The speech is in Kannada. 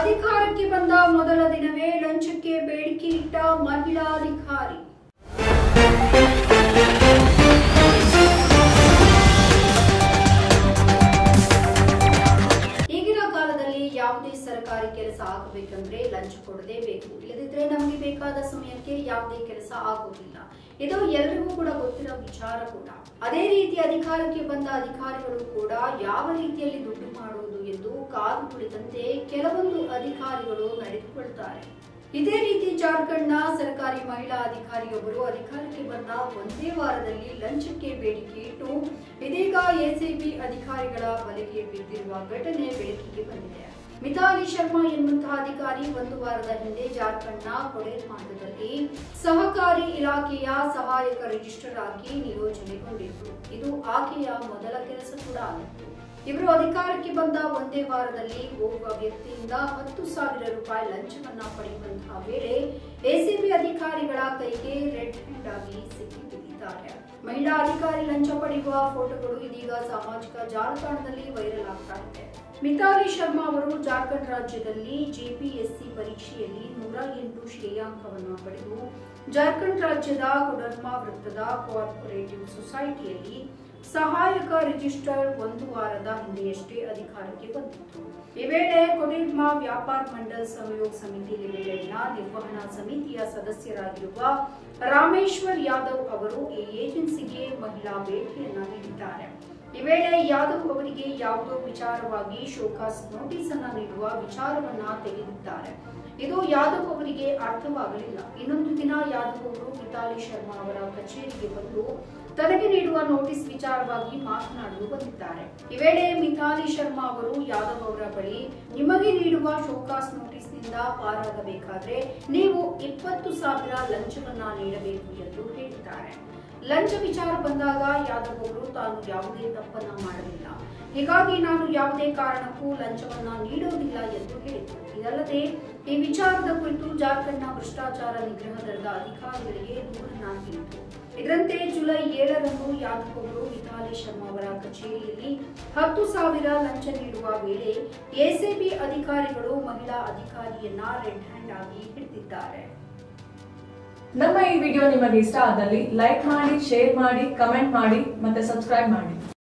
ಅಧಿಕಾರಕ್ಕೆ ಬಂದ ಮೊದಲ ದಿನವೇ ಲಂಚಕ್ಕೆ ಬೇಡಿಕೆ ಇಟ್ಟ ಮಹಿಳಾ ಅಧಿಕಾರಿ ಈಗಿನ ಕಾಲದಲ್ಲಿ ಯಾವುದೇ ಸರ್ಕಾರಿ ಕೆಲಸ ಆಗಬೇಕಂದ್ರೆ ಲಂಚ ಕೊಡದೇ ಬೇಕು ಇಲ್ಲದಿದ್ರೆ ನಮಗೆ ಬೇಕಾದ ಸಮಯಕ್ಕೆ ಯಾವುದೇ ಕೆಲಸ ಆಗುವುದಿಲ್ಲ ಇದು ಎಲ್ಲರಿಗೂ ಕೂಡ ಗೊತ್ತಿರೋ ವಿಚಾರ ಕೂಡ ಅದೇ ರೀತಿ ಅಧಿಕಾರಕ್ಕೆ ಬಂದ ಅಧಿಕಾರಿಗಳು ಕೂಡ ಯಾವ ರೀತಿಯಲ್ಲಿ ದುಡ್ಡು ಮಾಡುವುದು ಎಂದು ಕಾದು ಕುಳಿತಂತೆ ಕೆಲವೊಂದು ಅಧಿಕಾರಿಗಳು ನಡೆದುಕೊಳ್ತಾರೆ ಇದೇ ರೀತಿ ಜಾರ್ಖಂಡ್ನ ಸರ್ಕಾರಿ ಮಹಿಳಾ ಅಧಿಕಾರಿಯೊಬ್ಬರು ಅಧಿಕಾರಕ್ಕೆ ಬಂದ ಒಂದೇ ವಾರದಲ್ಲಿ ಲಂಚಕ್ಕೆ ಬೇಡಿಕೆ ಇಟ್ಟು ಇದೀಗ ಎಸಿಬಿ ಅಧಿಕಾರಿಗಳ ಬಲೆಗೆ ಬಿದ್ದಿರುವ ಘಟನೆ ಬೆಳಕಿಗೆ ಬಂದಿದೆ ಮಿತಾಲಿ ಶರ್ಮಾ ಎನ್ನುವಂತಹ ಅಧಿಕಾರಿ ಒಂದು ವಾರದ ಹಿಂದೆ ಜಾರ್ಖಂಡ್ನ ಕೊಡೆರ್ಮಾಂಡದಲ್ಲಿ ಸಹಕಾರಿ ಇಲಾಖೆಯ ಸಹಾಯಕ ರಿಜಿಸ್ಟರ್ ಆಗಿ ನಿಯೋಜನೆಗೊಂಡಿದ್ರು ಇದು ಆಕೆಯ ಮೊದಲ ಕೆಲಸ ಕೂಡ ಆಗಿತ್ತು ಇವರು ಅಧಿಕಾರಕ್ಕೆ ಬಂದ ಒಂದೇ ವಾರದಲ್ಲಿ ಓರ್ವ ವ್ಯಕ್ತಿಯಿಂದ ಹತ್ತು ಸಾವಿರ ರೂಪಾಯಿ ಲಂಚವನ್ನ ಪಡೆಯುವಂತಹ ವೇಳೆ ಎಸಿಬಿ ಅಧಿಕಾರಿಗಳ ಕೈಗೆ ರೆಡ್ ಹ್ಯಾಂಡ್ ಆಗಿ ಸಿಕ್ಕಿಬಿದ್ದಿದ್ದಾರೆ ಮಹಿಳಾ ಅಧಿಕಾರಿ ಲಂಚ ಪಡೆಯುವ ಫೋಟೋಗಳು ಇದೀಗ ಸಾಮಾಜಿಕ ಜಾಲತಾಣದಲ್ಲಿ ವೈರಲ್ ಆಗ್ತಾ ಇದೆ ಮಿತಾಲಿ ಶರ್ಮಾ ಅವರು ಜಾರ್ಖಂಡ್ ರಾಜ್ಯದಲ್ಲಿ ಜೆಪಿಎಸ್ಸಿ ಪರೀಕ್ಷೆಯಲ್ಲಿ ನೂರ ಎಂಟು ಶ್ರೇಯಾಂಕವನ್ನು ಪಡೆದು ಜಾರ್ಖಂಡ್ ರಾಜ್ಯದ ಕೊಡರ್ಮಾ ವೃತ್ತದ ಕೋಆಪರೇಟಿವ್ ಸೊಸೈಟಿಯಲ್ಲಿ ಸಹಾಯಕ ರಿಜಿಸ್ಟರ್ ಒಂದು ವಾರದ ಹಿಂದೆಯಷ್ಟೇ ಅಧಿಕಾರಕ್ಕೆ ಬಂದಿತ್ತು ಈ ವೇಳೆ ಕೊಡಿರ್ಮಾ ವ್ಯಾಪಾರ ಮಂಡಲ್ ಸಹಯೋಗ ಸಮಿತಿ ಲಿಮಿಟೆಡ್ನ ನಿರ್ವಹಣಾ ಸಮಿತಿಯ ಸದಸ್ಯರಾಗಿರುವ ರಾಮೇಶ್ವರ್ ಯಾದವ್ ಅವರು ಈ ಏಜೆನ್ಸಿಗೆ ಮಹಿಳಾ ಭೇಟಿಯನ್ನ ನೀಡಿದ್ದಾರೆ ಈ ವೇಳೆ ಯಾದವ್ ಅವರಿಗೆ ಯಾವುದೋ ವಿಚಾರವಾಗಿ ಶೋಕಾಸ್ ನೋಟಿಸ್ ಅನ್ನ ನೀಡುವ ವಿಚಾರವನ್ನ ತೆಗೆದಿದ್ದಾರೆ ಇದು ಯಾದವ್ ಅವರಿಗೆ ಅರ್ಥವಾಗಲಿಲ್ಲ ಇನ್ನೊಂದು ದಿನ ಯಾದವ್ ಅವರು ಮಿತಾಲಿ ಶರ್ಮಾ ಅವರ ಕಚೇರಿಗೆ ಬಂದು ತನಗೆ ನೀಡುವ ನೋಟಿಸ್ ವಿಚಾರವಾಗಿ ಮಾತನಾಡಲು ಬಂದಿದ್ದಾರೆ ಈ ವೇಳೆ ಮಿತಾಲಿ ಶರ್ಮಾ ಅವರು ಯಾದವ್ ಅವರ ಬಳಿ ನಿಮಗೆ ನೀಡುವ ಶೋಕಾಸ್ ನೋಟಿಸ್ನಿಂದ ಪಾರಾಗಬೇಕಾದ್ರೆ ನೀವು ಇಪ್ಪತ್ತು ಸಾವಿರ ಲಂಚವನ್ನ ನೀಡಬೇಕು ಎಂದು ಹೇಳಿದ್ದಾರೆ ಲಂಚ ವಿಚಾರ ಬಂದಾಗ ಯಾದವ್ ಅವರು ತಾನು ಯಾವುದೇ ತಪ್ಪನ್ನ ಮಾಡಲಿಲ್ಲ ಹೀಗಾಗಿ ನಾನು ಯಾವುದೇ ಕಾರಣಕ್ಕೂ ಲಂಚವನ್ನ ನೀಡುವುದಿಲ್ಲ ಎಂದು ಹೇಳಿದರು ಇದಲ್ಲದೆ ಈ ವಿಚಾರದ ಕುರಿತು ಜಾರ್ಖಂಡ್ನ ಭ್ರಷ್ಟಾಚಾರ ನಿಗ್ರಹ ದಳದ ಅಧಿಕಾರಿಗಳಿಗೆ ದೂರನ್ನ ನೀಡಿತು ಇದರಂತೆ ಜುಲೈ ಏಳರಂದು ಯಾದವ್ ಅವರು ಮಿತಾಲಿ ಶರ್ಮಾ ಅವರ ಕಚೇರಿಯಲ್ಲಿ ಹತ್ತು ಸಾವಿರ ಲಂಚ ನೀಡುವ ವೇಳೆ ಎಸಿಬಿ ಅಧಿಕಾರಿಗಳು ಮಹಿಳಾ ಅಧಿಕಾರಿಯನ್ನ ರೆಡ್ ಹ್ಯಾಂಡ್ ಆಗಿ ಹಿಡಿದಿದ್ದಾರೆ ನಮ್ಮ ಈ ವಿಡಿಯೋ ನಿಮಗೆ ಇಷ್ಟ ಆದಲ್ಲಿ ಲೈಕ್ ಮಾಡಿ ಶೇರ್ ಮಾಡಿ ಕಮೆಂಟ್ ಮಾಡಿ ಮತ್ತೆ ಸಬ್ಸ್ಕ್ರೈಬ್ ಮಾಡಿ